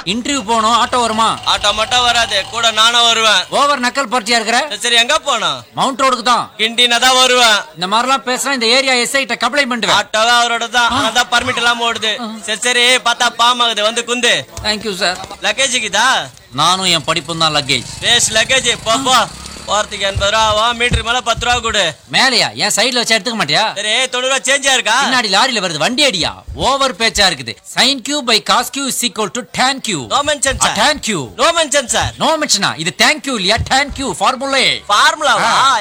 interview போகணும் auto வருமா auto மட்டும் வராது கூட நானும் வருவேன் ஓவர் நக்கல் பார்ட்டியா இருக்கிற சரி, சரி எங்க போனோம் மவுண்ட் ரோடுக்கு தான் கிண்டினா தான் வருவேன் இந்த மாதிரிலாம் பேசினா இந்த ஏரியா எஸ்ஐ கிட்ட கம்ப்ளைண்ட் பண்ணுவேன் ஆட்டோவே அவரோட தான் அதான் பர்மிட் எல்லாம் ஓடுது சரி சரி பார்த்தா பாமாகுது வந்து குந்து தேங்க்யூ சார் லக்கேஜுக்குதா நானும் என் படிப்பும் தான் லக்கேஜ் வேஸ்ட் லக்கேஜ் போ போ போறதுக்கு எண்பது ரூபா ஆகும் மீட்டர் மேல பத்து ரூபா கொடு மேலையா என் சைடுல வச்சு எடுத்துக்க மாட்டியா சரி தொண்ணூறு ரூபா சேஞ்சா இருக்கா பின்னாடி லாரியில வருது வண்டி அடியா ஓவர் பேச்சா இருக்குது sine Q by cos Q is equal to tan Q no mention sir tan Q no mention sir no மென்ஷனா இது தேங்க் யூ இல்லையா tan கியூ ஃபார்முலே ஃபார்முலாவா